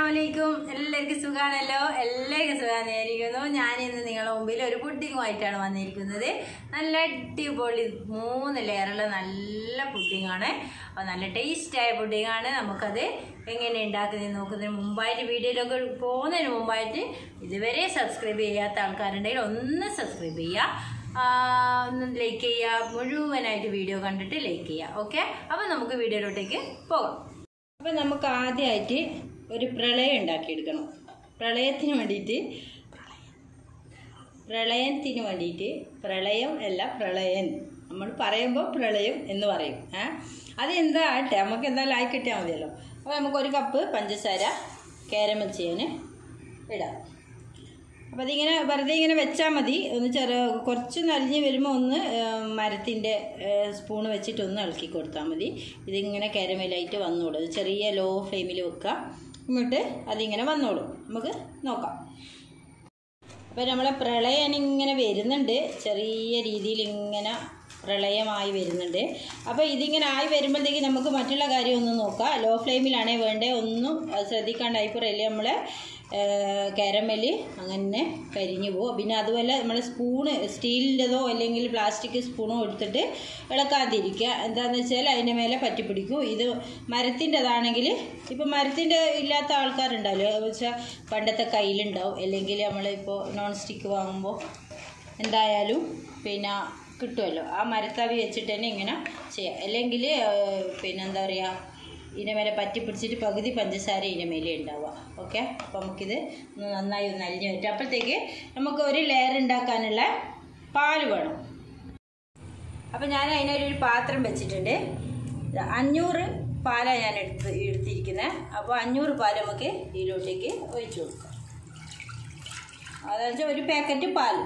അസ്സലാമലൈക്കും എല്ലാവർക്കും സുഖാണല്ലോ എല്ലാവർക്കും സുഖാന്നിരിക്കുന്നു ഞാൻ ഇന്ന് നിങ്ങളുടെ മുമ്പിൽ ഒരു പുഡിങ്ങുമായിട്ടാണ് വന്നിരിക്കുന്നത് നല്ല അടിപൊളി മൂന്ന് ലെയറുള്ള നല്ല പുഡിങ്ങാണ് അപ്പോൾ നല്ല ടേസ്റ്റായ പുഡിങ്ങാണ് നമുക്കത് എങ്ങനെ ഉണ്ടാക്കുന്നത് നോക്കുന്നതിന് മുമ്പായിട്ട് വീഡിയോയിലൊക്കെ പോകുന്നതിന് മുമ്പായിട്ട് ഇതുവരെ സബ്സ്ക്രൈബ് ചെയ്യാത്ത ആൾക്കാരുണ്ടെങ്കിൽ ഒന്ന് സബ്സ്ക്രൈബ് ചെയ്യുക ആ, ഒന്ന് ലൈക്ക് ചെയ്യുക മുഴുവനായിട്ട് വീഡിയോ കണ്ടിട്ട് ലൈക്ക് ചെയ്യുക ഓക്കെ അപ്പോൾ നമുക്ക് വീഡിയോയിലോട്ടേക്ക് പോകാം അപ്പോൾ നമുക്ക് ആദ്യമായിട്ട് ഒരു പ്രളയം ഉണ്ടാക്കിയെടുക്കണം പ്രളയത്തിന് വേണ്ടിയിട്ട് പ്രളയത്തിന് വേണ്ടിയിട്ട് പ്രളയം അല്ല പ്രളയൻ നമ്മൾ പറയുമ്പോൾ പ്രളയം എന്ന് പറയും ഏ അത് എന്താ ആട്ടെ നമുക്ക് എന്തായാലും ആയി കിട്ടിയാൽ മതിയല്ലോ അപ്പോൾ നമുക്ക് ഒരു കപ്പ് പഞ്ചസാര കാരമൽ ചെയ്യാൻ ഇടാം അപ്പോൾ അതിങ്ങനെ വെറുതെ ഇങ്ങനെ വെച്ചാൽ മതി ഒന്ന് ചെറു കുറച്ച് നലിഞ്ഞ് വരുമ്പോൾ ഒന്ന് മരത്തിൻ്റെ സ്പൂൺ വെച്ചിട്ട് ഒന്ന് ഇളക്കി കൊടുത്താൽ മതി ഇതിങ്ങനെ കാരമലായിട്ട് വന്നോളും ഇത് ചെറിയ ലോ ഫ്ലെയിമിൽ വെക്കുക എന്നിട്ട് അതിങ്ങനെ വന്നോളും നമുക്ക് നോക്കാം അപ്പോൾ നമ്മളെ പ്രളയം ഇങ്ങനെ വരുന്നുണ്ട് ചെറിയ രീതിയിൽ ഇങ്ങനെ പ്രളയമായി വരുന്നുണ്ട് അപ്പോൾ ഇതിങ്ങനെ ആയി വരുമ്പോഴത്തേക്ക് നമുക്ക് മറ്റുള്ള കാര്യമൊന്നും നോക്കാം ലോ ഫ്ലെയിമിലാണേ വേണ്ടേ ഒന്നും അത് ശ്രദ്ധിക്കാണ്ടായിപ്പോഴല്ലേ നമ്മളെ കാരമല് അങ്ങനെ കരിഞ്ഞു പോകും പിന്നെ അതുപോലെ നമ്മൾ സ്പൂണ് സ്റ്റീലിൻ്റെതോ അല്ലെങ്കിൽ പ്ലാസ്റ്റിക് സ്പൂണോ എടുത്തിട്ട് ഇളക്കാതിരിക്കുക എന്താണെന്ന് വെച്ചാൽ അതിൻ്റെ മേലെ പറ്റിപ്പിടിക്കും ഇത് മരത്തിൻ്റെതാണെങ്കിൽ ഇപ്പം മരത്തിൻ്റെ ഇല്ലാത്ത ആൾക്കാരുണ്ടാവില്ലേ എന്ന് വെച്ചാൽ പണ്ടത്തെ കയ്യിലുണ്ടാവും അല്ലെങ്കിൽ നമ്മളിപ്പോൾ നോൺ സ്റ്റിക്ക് വാങ്ങുമ്പോൾ എന്തായാലും പിന്നെ കിട്ടുമല്ലോ ആ മരത്തവി വെച്ചിട്ട് തന്നെ ഇങ്ങനെ ചെയ്യാം അല്ലെങ്കിൽ പിന്നെ എന്താ പറയുക ഇതിൻ്റെ മേലെ പറ്റി പിടിച്ചിട്ട് പകുതി പഞ്ചസാര ഇതിൻ്റെ മേലെ ഉണ്ടാവുക ഓക്കെ അപ്പോൾ നമുക്കിത് ഒന്ന് നന്നായി ഒന്ന് അലിഞ്ഞ് പറ്റും അപ്പോഴത്തേക്ക് നമുക്ക് ഒരു ലെയർ ഉണ്ടാക്കാനുള്ള പാല് വേണം അപ്പോൾ ഞാൻ അതിനൊരു പാത്രം വെച്ചിട്ടുണ്ട് ഇത് അഞ്ഞൂറ് പാലാണ് ഞാൻ എടുത്ത് എടുത്തിരിക്കുന്നത് അപ്പോൾ അഞ്ഞൂറ് പാൽ നമുക്ക് ഇതിലോട്ടേക്ക് ഒഴിച്ചു കൊടുക്കാം അതെന്ന് വെച്ചാൽ ഒരു പാക്കറ്റ് പാൽ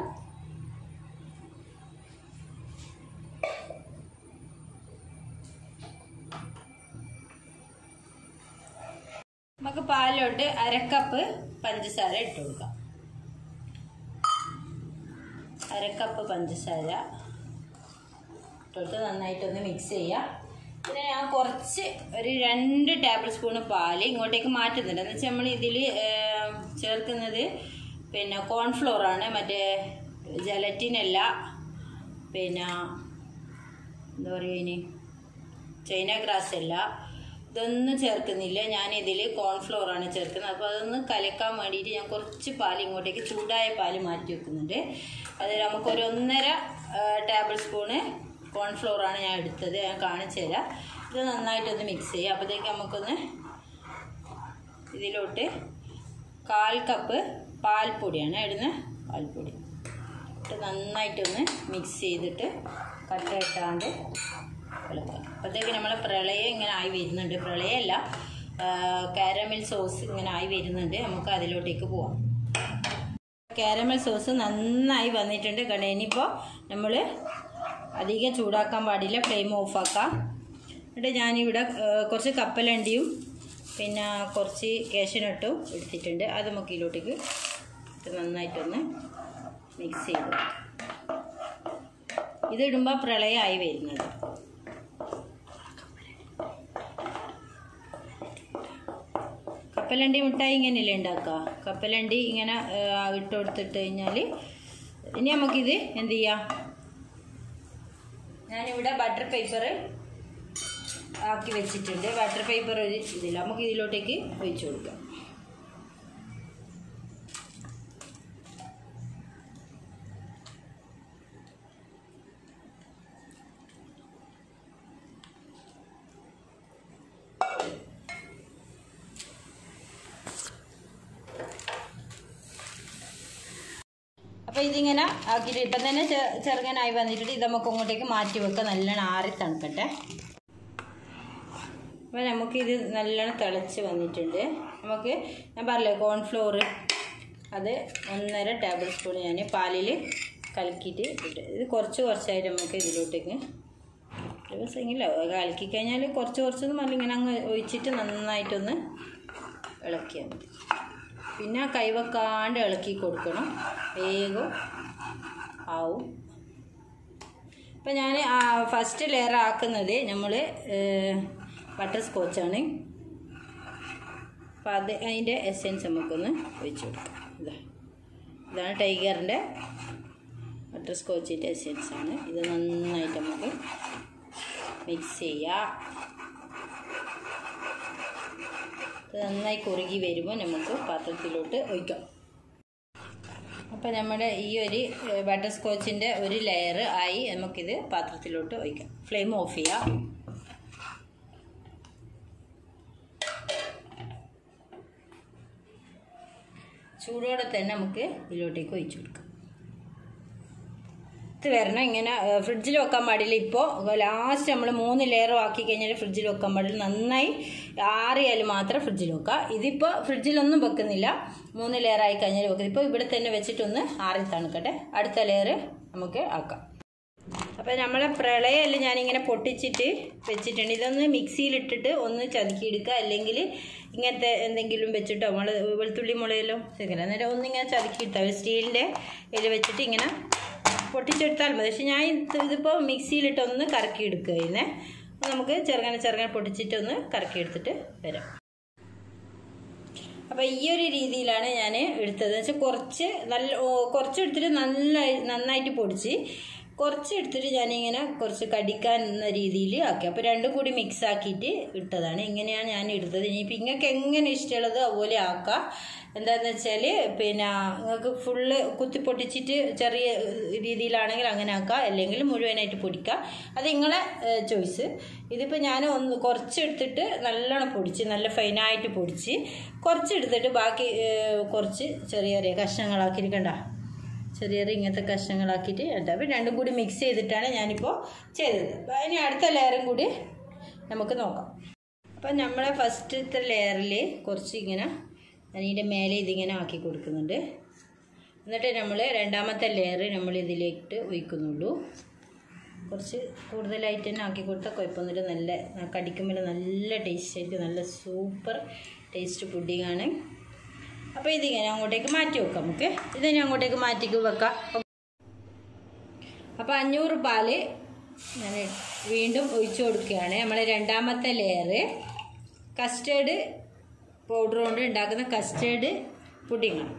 നമുക്ക് പാലിലോട്ട് അരക്കപ്പ് പഞ്ചസാര ഇട്ട് കൊടുക്കാം അരക്കപ്പ് പഞ്ചസാര ഇട്ടിട്ട് നന്നായിട്ടൊന്ന് മിക്സ് ചെയ്യുക പിന്നെ ഞാൻ കുറച്ച് ഒരു രണ്ട് ടേബിൾ സ്പൂണ് പാല് ഇങ്ങോട്ടേക്ക് മാറ്റുന്നുണ്ട് എന്ന് വെച്ചാൽ നമ്മൾ ഇതിൽ ചേർക്കുന്നത് പിന്നെ കോൺഫ്ലോർ ആണ് മറ്റേ ജലറ്റിനല്ല പിന്നെ എന്താ പറയുക ഇനി ചൈന ഗ്രാസ് അല്ല ഇതൊന്നും ചേർക്കുന്നില്ല ഞാൻ ഇതിൽ കോൺഫ്ലോർ ആണ് ചേർക്കുന്നത് അപ്പോൾ അതൊന്ന് കലക്കാൻ വേണ്ടിയിട്ട് ഞാൻ കുറച്ച് പാൽ ഇങ്ങോട്ടേക്ക് ചൂടായ പാൽ മാറ്റി വെക്കുന്നുണ്ട് അത് നമുക്കൊരു ഒന്നര ടേബിൾ സ്പൂണ് കോൺഫ്ലോർ ആണ് ഞാൻ എടുത്തത് ഞാൻ കാണിച്ചു തരാം ഇത് നന്നായിട്ടൊന്ന് മിക്സ് ചെയ്യുക അപ്പോഴത്തേക്ക് നമുക്കൊന്ന് ഇതിലോട്ട് കാൽ കപ്പ് പാൽപ്പൊടിയാണ് ഇടുന്നത് പാൽപ്പൊടി ഇട്ട് നന്നായിട്ടൊന്ന് മിക്സ് ചെയ്തിട്ട് കട്ട ഇട്ടാണ്ട് ഇളക്കുക അപ്പോഴത്തേക്ക് നമ്മളെ പ്രളയം ഇങ്ങനെ ആയി വരുന്നുണ്ട് പ്രളയമല്ല കാരമൽ സോസ് ഇങ്ങനെ ആയി വരുന്നുണ്ട് നമുക്ക് അതിലോട്ടേക്ക് പോവാം കാരമൽ സോസ് നന്നായി വന്നിട്ടുണ്ട് കണ്ട ഇനിയിപ്പോൾ നമ്മൾ അധികം ചൂടാക്കാൻ പാടില്ല ഫ്ലെയിം ഓഫാക്കാം എന്നിട്ട് ഞാനിവിടെ കുറച്ച് കപ്പലണ്ടിയും പിന്നെ കുറച്ച് കേശനട്ടും എടുത്തിട്ടുണ്ട് അത് നമുക്ക് ഇതിലോട്ടേക്ക് ഇട്ട് നന്നായിട്ടൊന്ന് മിക്സ് ചെയ്ത് ഇതിടുമ്പോൾ പ്രളയമായി വരുന്നത് കപ്പലണ്ടി മിഠായി ഇങ്ങനെയല്ലേ ഉണ്ടാക്കുക കപ്പലണ്ടി ഇങ്ങനെ ഇട്ട് കൊടുത്തിട്ട് കഴിഞ്ഞാൽ ഇനി നമുക്കിത് എന്ത് ചെയ്യാം ഞാനിവിടെ ബട്ടർ പേപ്പർ ആക്കി വെച്ചിട്ടുണ്ട് ബട്ടർ പേപ്പർ ഒരു ഇതില്ല നമുക്ക് ഇതിലോട്ടേക്ക് ഒഴിച്ചു കൊടുക്കാം അപ്പോൾ ഇതിങ്ങനെ ആക്കിയിട്ട് ഇപ്പം തന്നെ ചെറുങ്ങനായി വന്നിട്ട് ഇത് നമുക്ക് ഇങ്ങോട്ടേക്ക് മാറ്റി വെക്കാം നല്ലോണം ആറി തണുക്കട്ടെ അപ്പോൾ നമുക്കിത് നല്ലോണം തിളച്ച് വന്നിട്ടുണ്ട് നമുക്ക് ഞാൻ പറഞ്ഞില്ലേ കോൺഫ്ലോർ അത് ഒന്നര ടേബിൾ സ്പൂൺ ഞാൻ പാലിൽ കലക്കിയിട്ട് ഇട്ട് ഇത് കുറച്ച് കുറച്ചായിട്ട് നമുക്ക് ഇതിലോട്ടേക്ക് ദിവസമെങ്കിലോ കലക്കി കഴിഞ്ഞാൽ കുറച്ച് കുറച്ചൊന്നും മല്ല ഇങ്ങനെ അങ്ങ് ഒഴിച്ചിട്ട് നന്നായിട്ടൊന്ന് ഇളക്കിയാൽ മതി പിന്നെ കൈവക്കാണ്ട് ഇളക്കി കൊടുക്കണം വേഗം ആവും ഇപ്പം ഞാൻ ഫസ്റ്റ് ലെയർ ആക്കുന്നത് നമ്മൾ ബട്ടർ സ്കോച്ചാണ് അപ്പോൾ അത് അതിൻ്റെ എസെൻസ് നമുക്കൊന്ന് ഒഴിച്ചു കൊടുക്കാം ഇതാ ഇതാണ് ടൈഗറിൻ്റെ ബട്ടർ സ്കോച്ചിൻ്റെ എസെൻസ് ആണ് ഇത് നന്നായിട്ട് നമുക്ക് മിക്സ് ചെയ്യാം ഇത് നന്നായി കുറുകി വരുമ്പോൾ നമുക്ക് പാത്രത്തിലോട്ട് ഒഴിക്കാം അപ്പോൾ നമ്മുടെ ഈ ഒരു ബട്ടർ സ്കോച്ചിൻ്റെ ഒരു ലെയർ ആയി നമുക്കിത് പാത്രത്തിലോട്ട് ഒഴിക്കാം ഫ്ലെയിം ഓഫ് ചെയ്യാം ചൂടോടെ തന്നെ നമുക്ക് ഇതിലോട്ടേക്ക് ഒഴിച്ചു കൊടുക്കാം ഇത് വരണം ഇങ്ങനെ ഫ്രിഡ്ജിൽ വെക്കാൻ പാടില്ല ഇപ്പോൾ ലാസ്റ്റ് നമ്മൾ മൂന്ന് ലെയർ ആക്കി കഴിഞ്ഞാൽ ഫ്രിഡ്ജിൽ വെക്കാൻ പാടില്ല നന്നായി ആറിയാൽ മാത്രം ഫ്രിഡ്ജിൽ വെക്കാം ഇതിപ്പോൾ ഫ്രിഡ്ജിലൊന്നും വെക്കുന്നില്ല മൂന്ന് ലെയർ ആയി കഴിഞ്ഞാൽ വെക്കുന്നത് ഇപ്പോൾ ഇവിടെ തന്നെ വെച്ചിട്ടൊന്ന് ആറി തണുക്കട്ടെ അടുത്ത ലെയർ നമുക്ക് ആക്കാം അപ്പോൾ നമ്മളെ പ്രളയമെല്ലാം ഞാനിങ്ങനെ പൊട്ടിച്ചിട്ട് വെച്ചിട്ടുണ്ട് ഇതൊന്ന് മിക്സിയിലിട്ടിട്ട് ഒന്ന് ചതുക്കിയെടുക്കുക അല്ലെങ്കിൽ ഇങ്ങനത്തെ എന്തെങ്കിലും വെച്ചിട്ടോ നമ്മൾ വെളുത്തുള്ളി മുളയിലോ ചേർക്കണം അന്നേരം ഒന്നിങ്ങനെ ചതുക്കിയെടുത്താൽ സ്റ്റീലിൻ്റെ ഇതിൽ വെച്ചിട്ട് ഇങ്ങനെ പൊട്ടിച്ചെടുത്താൽ മതി പക്ഷെ ഞാൻ ഇത് ഇതിപ്പോൾ മിക്സിയിലിട്ട് ഒന്ന് കറക്കി എടുക്കുക ഇതിനെ നമുക്ക് ചെറുങ്ങനെ ചെറുങ്ങനെ പൊട്ടിച്ചിട്ടൊന്ന് കറക്കി എടുത്തിട്ട് വരാം അപ്പോൾ ഈ ഒരു രീതിയിലാണ് ഞാൻ എടുത്തത് വെച്ചാൽ കുറച്ച് നല്ല കുറച്ച് എടുത്തിട്ട് നല്ല നന്നായിട്ട് പൊടിച്ച് കുറച്ച് എടുത്തിട്ട് ഞാനിങ്ങനെ കുറച്ച് കടിക്കാൻ എന്ന രീതിയിൽ ആക്കി അപ്പോൾ രണ്ടും കൂടി മിക്സ് ആക്കിയിട്ട് ഇട്ടതാണ് ഇങ്ങനെയാണ് ഞാൻ എടുത്തത് ഇനിയിപ്പോൾ നിങ്ങൾക്ക് എങ്ങനെ ഇഷ്ടമുള്ളത് അതുപോലെ ആക്കാം എന്താണെന്ന് വെച്ചാൽ പിന്നെ നിങ്ങൾക്ക് ഫുള്ള് കുത്തി പൊട്ടിച്ചിട്ട് ചെറിയ രീതിയിലാണെങ്കിൽ അങ്ങനെ ആക്കാം അല്ലെങ്കിൽ മുഴുവനായിട്ട് പൊടിക്കാം അത് നിങ്ങളെ ചോയ്സ് ഇതിപ്പോൾ ഞാൻ ഒന്ന് കുറച്ച് എടുത്തിട്ട് നല്ലോണം പൊടിച്ച് നല്ല ഫൈനായിട്ട് പൊടിച്ച് കുറച്ച് എടുത്തിട്ട് ബാക്കി കുറച്ച് ചെറിയ ചെറിയ കഷ്ണങ്ങളാക്കിയിട്ട് കണ്ട ചെറിയ ചെറിയ ഇങ്ങനത്തെ കഷ്ണങ്ങളാക്കിയിട്ട് ഉണ്ട് അപ്പോൾ രണ്ടും കൂടി മിക്സ് ചെയ്തിട്ടാണ് ഞാനിപ്പോൾ ചെയ്തത് അപ്പോൾ ഇനി അടുത്ത ലെയറും കൂടി നമുക്ക് നോക്കാം അപ്പം നമ്മളെ ഫസ്റ്റത്തെ ലെയറിൽ കുറച്ച് ഇങ്ങനെ അതിൻ്റെ മേലെ ഇതിങ്ങനെ ആക്കി കൊടുക്കുന്നുണ്ട് എന്നിട്ട് നമ്മൾ രണ്ടാമത്തെ ലെയർ നമ്മൾ ഇതിലേക്ക് ഒഴിക്കുന്നുള്ളൂ കുറച്ച് കൂടുതലായിട്ട് തന്നെ ആക്കി കൊടുത്താൽ കുഴപ്പമൊന്നുമില്ല നല്ല കടിക്കുമ്പോൾ നല്ല ടേസ്റ്റ് ആയിരിക്കും നല്ല സൂപ്പർ ടേസ്റ്റ് പുഡിങ്ങാണ് അപ്പോൾ ഇതിങ്ങനെ അങ്ങോട്ടേക്ക് മാറ്റി വെക്കാം നമുക്ക് ഇതിനെ അങ്ങോട്ടേക്ക് മാറ്റി വെക്കാം അപ്പോൾ അഞ്ഞൂറ് പാല് ഞാൻ വീണ്ടും ഒഴിച്ചു കൊടുക്കുകയാണ് നമ്മളെ രണ്ടാമത്തെ ലെയർ കസ്റ്റേർഡ് പൗഡർ കൊണ്ട് ഉണ്ടാക്കുന്ന കസ്റ്റേർഡ് പുഡിങ്ങാണ്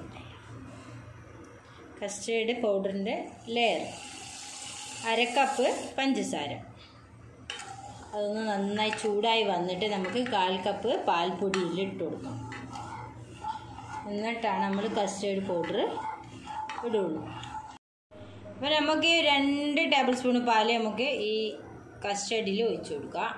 കസ്റ്റേർഡ് പൗഡറിൻ്റെ ലെയർ അര കപ്പ് പഞ്ചസാര അതൊന്ന് നന്നായി ചൂടായി വന്നിട്ട് നമുക്ക് കാൽ കപ്പ് പാൽപ്പൊടിയിൽ ഇട്ട് കൊടുക്കാം എന്നിട്ടാണ് നമ്മൾ കസ്റ്റേർഡ് പൗഡർ ഇടുള്ളൂ അപ്പോൾ നമുക്ക് രണ്ട് ടേബിൾ സ്പൂൺ പാല് നമുക്ക് ഈ കസ്റ്റേർഡിൽ ഒഴിച്ചു കൊടുക്കാം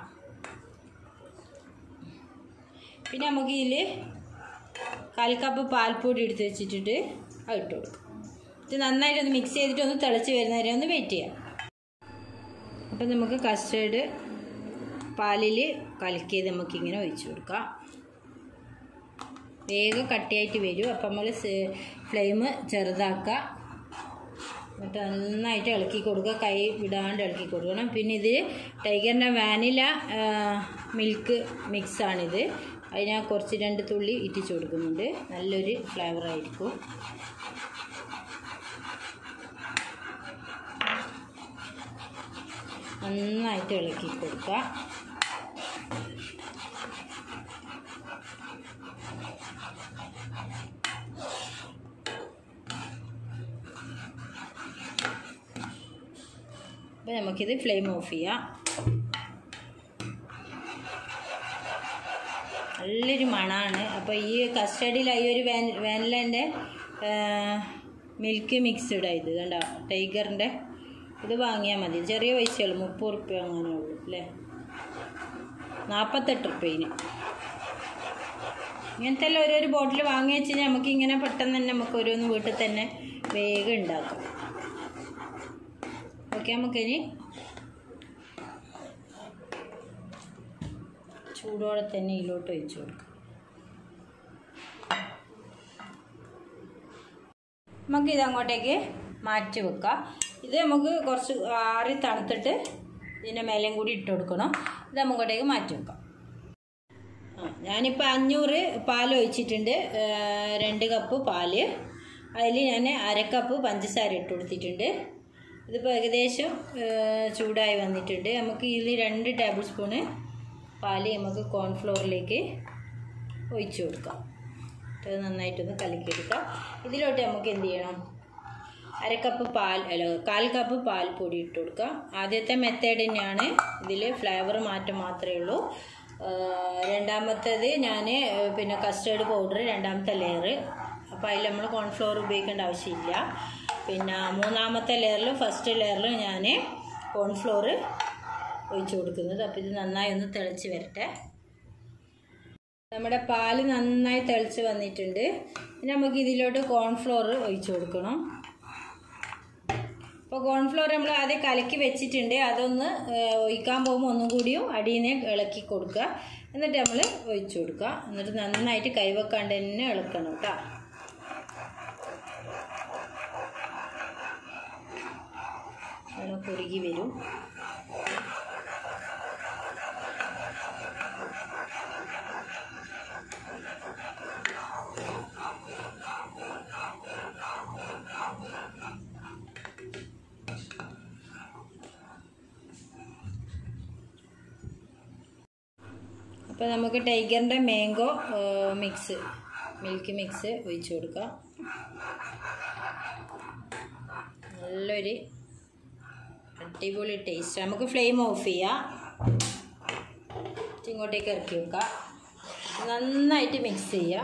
പിന്നെ നമുക്ക് ഇതിൽ കാൽ കപ്പ് പാൽപ്പൊടി എടുത്ത് വെച്ചിട്ടിട്ട് അത് ഇട്ട് കൊടുക്കാം ഇത് നന്നായിട്ടൊന്ന് മിക്സ് ചെയ്തിട്ട് ഒന്ന് തിളച്ച് വരുന്നവരെ ഒന്ന് വെയിറ്റ് ചെയ്യാം അപ്പം നമുക്ക് കസ്റ്റേർഡ് പാലിൽ കലക്കിയത് നമുക്കിങ്ങനെ ഒഴിച്ചു കൊടുക്കാം വേഗം കട്ടിയായിട്ട് വരും അപ്പം നമ്മൾ ഫ്ലെയിം ചെറുതാക്കുക എന്നിട്ട് നന്നായിട്ട് ഇളക്കി കൊടുക്കുക കൈ വിടാണ്ട് ഇളക്കി കൊടുക്കണം പിന്നെ ഇത് ടൈഗറിൻ്റെ വാനില മിൽക്ക് മിക്സാണിത് അത് ഞാൻ കുറച്ച് രണ്ട് തുള്ളി ഇറ്റിച്ച് കൊടുക്കുന്നുണ്ട് നല്ലൊരു ഫ്ലേവറായിരിക്കും നന്നായിട്ട് ഇളക്കി കൊടുക്കുക അപ്പോൾ നമുക്കിത് ഫ്ലെയിം ഓഫ് ചെയ്യാം നല്ലൊരു മണമാണ് അപ്പോൾ ഈ കസ്റ്റഡിയിൽ ഈ ഒരു വാൻ വാനിലേൻ്റെ മിൽക്ക് മിക്സ്ഡ് ഇത് കണ്ടോ ടൈഗറിൻ്റെ ഇത് വാങ്ങിയാൽ മതി ചെറിയ പൈസയുള്ളൂ മുപ്പത് റുപ്യ അങ്ങനെ ഉള്ളൂ അല്ലേ നാൽപ്പത്തെട്ട് റുപ്യന് ഇങ്ങനത്തെ എല്ലാം ഓരോരു ബോട്ടിൽ വാങ്ങി വെച്ച് നമുക്ക് ഇങ്ങനെ പെട്ടെന്ന് തന്നെ നമുക്ക് ഓരോന്ന് വീട്ടിൽ തന്നെ വേഗം ഉണ്ടാക്കാം ഓക്കെ നമുക്കിനി ചൂടോടെ തന്നെ ഇതിലോട്ട് ഒഴിച്ചു കൊടുക്കാം നമുക്ക് ഇത് അങ്ങോട്ടേക്ക് മാറ്റി വെക്കാം ഇത് നമുക്ക് കുറച്ച് ആറി തണുത്തിട്ട് ഇതിൻ്റെ മേലെയും കൂടി ഇട്ട് കൊടുക്കണം ഇത് അങ്ങോട്ടേക്ക് മാറ്റി വെക്കാം ആ ഞാനിപ്പോൾ അഞ്ഞൂറ് പാൽ ഒഴിച്ചിട്ടുണ്ട് രണ്ട് കപ്പ് പാല് അതിൽ ഞാൻ അര കപ്പ് പഞ്ചസാര ഇട്ട് കൊടുത്തിട്ടുണ്ട് ഇതിപ്പോൾ ഏകദേശം ചൂടായി വന്നിട്ടുണ്ട് നമുക്ക് ഇതിൽ രണ്ട് ടേബിൾ സ്പൂണ് പാല് നമുക്ക് കോൺഫ്ലോറിലേക്ക് ഒഴിച്ചു കൊടുക്കാം ഇത് നന്നായിട്ടൊന്ന് കലക്കിയെടുക്കാം ഇതിലോട്ട് നമുക്ക് എന്ത് ചെയ്യണം അരക്കപ്പ് പാൽ അല്ല കാൽ കപ്പ് പാൽ പൊടി ഇട്ട് കൊടുക്കുക ആദ്യത്തെ മെത്തേഡ് തന്നെയാണ് ഇതിൽ ഫ്ലേവർ മാറ്റം മാത്രമേ ഉള്ളൂ ആ, രണ്ടാമത്തേത് ഞാൻ പിന്നെ കസ്റ്റേർഡ് പൗഡർ രണ്ടാമത്തെ ലെയർ അപ്പോൾ അതിൽ നമ്മൾ കോൺഫ്ലോർ ഉപയോഗിക്കേണ്ട ആവശ്യമില്ല പിന്നെ മൂന്നാമത്തെ ലെയറിൽ ഫസ്റ്റ് ലെയറിൽ ഞാൻ കോൺഫ്ലോർ ഒഴിച്ചു കൊടുക്കുന്നത് അപ്പോൾ ഇത് നന്നായി ഒന്ന് തിളച്ച് വരട്ടെ നമ്മുടെ പാല് നന്നായി തിളച്ച് വന്നിട്ടുണ്ട് ഇനി നമുക്ക് ഇതിലോട്ട് കോൺഫ്ലോർ ഒഴിച്ചു കൊടുക്കണം അപ്പോൾ കോൺഫ്ലോർ നമ്മൾ ആദ്യം കലക്കി വെച്ചിട്ടുണ്ട് അതൊന്ന് ഏഹ്, ഒഴിക്കാൻ പോകുമ്പോൾ ഒന്നും കൂടിയും അടിയിനെ ഇളക്കി കൊടുക്കുക എന്നിട്ട് നമ്മൾ ഒഴിച്ചു കൊടുക്കുക എന്നിട്ട് നന്നായിട്ട് കൈവെക്കാണ്ട് തന്നെ ഇളക്കണം കേട്ടോ അങ്ങനെ കുറുകി വരും അപ്പോൾ നമുക്ക് ടൈഗറിൻ്റെ മാംഗോ മിക്സ് മിൽക്ക് മിക്സ് ഒഴിച്ചു കൊടുക്കാം നല്ലൊരു അടിപൊളി ടേസ്റ്റ് നമുക്ക് ഫ്ലെയിം ഓഫ് ചെയ്യാം ഇങ്ങോട്ടേക്ക് ഇറക്കി വെക്കാം നന്നായിട്ട് മിക്സ് ചെയ്യാം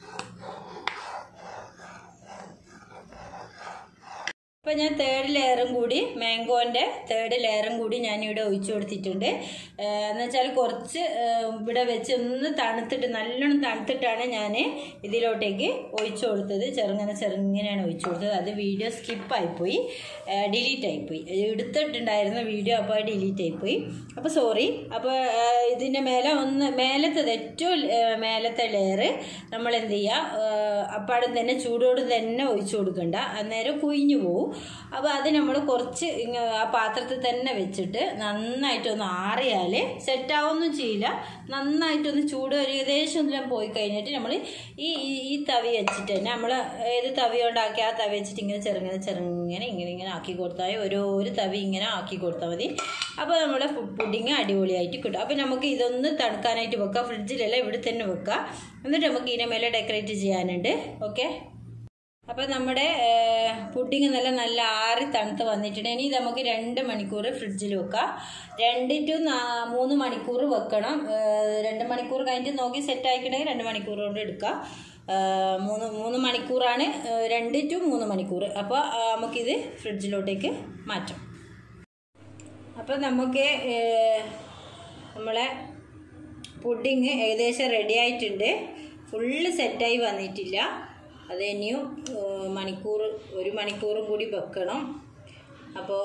അപ്പോൾ ഞാൻ തേർഡ് ലെയറും കൂടി മാംഗോൻ്റെ തേർഡ് ലെയറും കൂടി ഞാനിവിടെ ഒഴിച്ചു കൊടുത്തിട്ടുണ്ട് എന്ന് വെച്ചാൽ കുറച്ച് ഏഹ്, ഇവിടെ വെച്ച് ഒന്ന് തണുത്തിട്ട് നല്ലോണം തണുത്തിട്ടാണ് ഞാൻ ഇതിലോട്ടേക്ക് ഒഴിച്ചു കൊടുത്തത് ചെറുങ്ങനെ ചെറുങ്ങനെയാണ് ഒഴിച്ചു കൊടുത്തത് അത് വീഡിയോ സ്കിപ്പായിപ്പോയി ഡിലീറ്റ് ആയിപ്പോയി എടുത്തിട്ടുണ്ടായിരുന്ന വീഡിയോ അപ്പോൾ ഡിലീറ്റ് ആയിപ്പോയി അപ്പോൾ സോറി അപ്പോൾ ഇതിൻ്റെ മേലെ ഒന്ന് മേലത്തത് ഏറ്റവും ഏഹ്, മേലത്തെ ലെയർ നമ്മൾ എന്ത് ചെയ്യുക അപ്പാടും തന്നെ ചൂടോട് തന്നെ ഒഴിച്ചു കൊടുക്കണ്ട അന്നേരം കുഴിഞ്ഞു പോവും അപ്പോൾ അത് നമ്മൾ കുറച്ച് ഇങ്ങ ആ പാത്രത്തിൽ തന്നെ വെച്ചിട്ട് നന്നായിട്ടൊന്ന് ആറിയാൽ സെറ്റാവൊന്നും ചെയ്യില്ല നന്നായിട്ടൊന്ന് ചൂട് ഒരു ഏകദേശം ഒന്നും പോയി കഴിഞ്ഞിട്ട് നമ്മൾ ഈ ഈ- ഈ തവി വെച്ചിട്ട് തന്നെ നമ്മൾ ഏത് തവി കൊണ്ടാക്കി ആ തവി വെച്ചിട്ട് ഇങ്ങനെ ചെറുങ്ങനെ ചെറുങ്ങനെ ഇങ്ങനെ ഇങ്ങനെ ആക്കി കൊടുത്താൽ ഓരോ ഒരു തവി ഇങ്ങനെ ആക്കി കൊടുത്താൽ മതി അപ്പോൾ നമ്മുടെ പുഡിങ് അടിപൊളിയായിട്ട് കിട്ടും അപ്പോൾ നമുക്ക് ഇതൊന്ന് തണുക്കാനായിട്ട് വെക്കാം ഫ്രിഡ്ജിലല്ല ഇവിടെ തന്നെ വെക്കാം എന്നിട്ട് നമുക്ക് ഇതിനെ മേലെ ഡെക്കറേറ്റ് ചെയ്യാനുണ്ട് ഓക്കെ അപ്പോൾ നമ്മുടെ പുഡിങ് നല്ല നല്ല ആറി തണുത്ത് വന്നിട്ടുണ്ട് ഇനി ഇത് നമുക്ക് രണ്ട് മണിക്കൂർ ഫ്രിഡ്ജിൽ വെക്കാം രണ്ട് ടു നാ- മൂന്ന് മണിക്കൂർ വെക്കണം ഏഹ് രണ്ട് മണിക്കൂർ കഴിഞ്ഞിട്ട് നോക്കി സെറ്റ് ആക്കിയിട്ടുണ്ടെങ്കിൽ രണ്ട് മണിക്കൂർ കൊണ്ട് എടുക്കാം ഏഹ് മൂന്ന് മൂന്ന് മണിക്കൂറാണ് ഏഹ് രണ്ട് ടു മൂന്ന് മണിക്കൂർ അപ്പോൾ നമുക്കിത് ഫ്രിഡ്ജിലോട്ടേക്ക് മാറ്റാം അപ്പോൾ നമുക്ക് ഏഹ് നമ്മളെ പുഡിങ് ഏകദേശം റെഡി ആയിട്ടുണ്ട് ഫുള്ള് സെറ്റായി വന്നിട്ടില്ല അത് ഇനിയും ഏഹ്, മണിക്കൂർ ഒരു മണിക്കൂറും കൂടി വെക്കണം അപ്പോൾ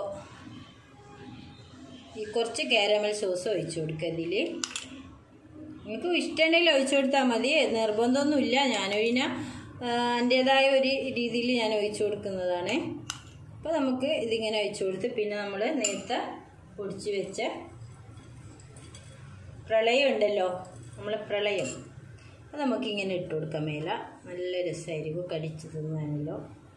ഈ കുറച്ച് കാരമൽ സോസ് ഒഴിച്ചു കൊടുക്കുക ഇതിൽ നിങ്ങൾക്ക് ഇഷ്ടമുണ്ടെങ്കിൽ ഒഴിച്ചു കൊടുത്താൽ മതി നിർബന്ധമൊന്നുമില്ല ഞാനൊഴിന എൻ്റേതായ ഒരു രീതിയിൽ ഞാൻ ഒഴിച്ചു കൊടുക്കുന്നതാണ് അപ്പോൾ നമുക്ക് ഇതിങ്ങനെ ഒഴിച്ചു കൊടുത്ത് പിന്നെ നമ്മൾ നേരത്തെ പൊടിച്ച് വെച്ച പ്രളയം ഉണ്ടല്ലോ നമ്മൾ പ്രളയം അത് നമുക്കിങ്ങനെ ഇട്ട് കൊടുക്കാം മേല നല്ല രസമായിരിക്കും കടിച്ച് തിന്നാനല്ലോ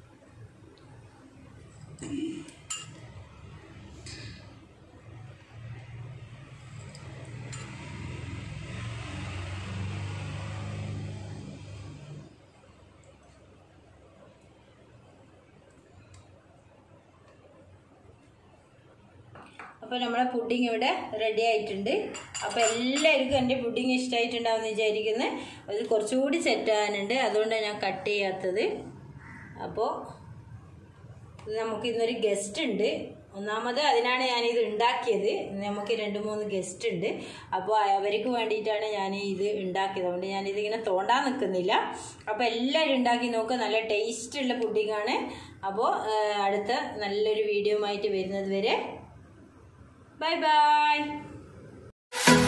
അപ്പോൾ നമ്മുടെ പുഡിങ് ഇവിടെ റെഡി ആയിട്ടുണ്ട് അപ്പോൾ എല്ലാവർക്കും എൻ്റെ പുഡിങ് ഇഷ്ടമായിട്ടുണ്ടാവുമെന്ന് വിചാരിക്കുന്നത് അത് കുറച്ചുകൂടി സെറ്റ് ആകാനുണ്ട് അതുകൊണ്ടാണ് ഞാൻ കട്ട് ചെയ്യാത്തത് അപ്പോൾ ഇത് നമുക്ക് ഇന്നൊരു ഗസ്റ്റ് ഉണ്ട് ഒന്നാമത് അതിനാണ് ഞാനിത് ഉണ്ടാക്കിയത് നമുക്ക് രണ്ട് മൂന്ന് ഗസ്റ്റ് ഉണ്ട് അപ്പോൾ അവർക്ക് വേണ്ടിയിട്ടാണ് ഞാൻ ഇത് ഉണ്ടാക്കിയത് അതുകൊണ്ട് ഞാനിത് ഇങ്ങനെ തോണ്ടാൻ നിൽക്കുന്നില്ല അപ്പോൾ എല്ലാവരും ഉണ്ടാക്കി നോക്കുക നല്ല ടേസ്റ്റുള്ള പുഡിങ്ങാണ് അപ്പോൾ അടുത്ത നല്ലൊരു വീഡിയോ ആയിട്ട് വരുന്നത് വരെ ബൈ ബൈ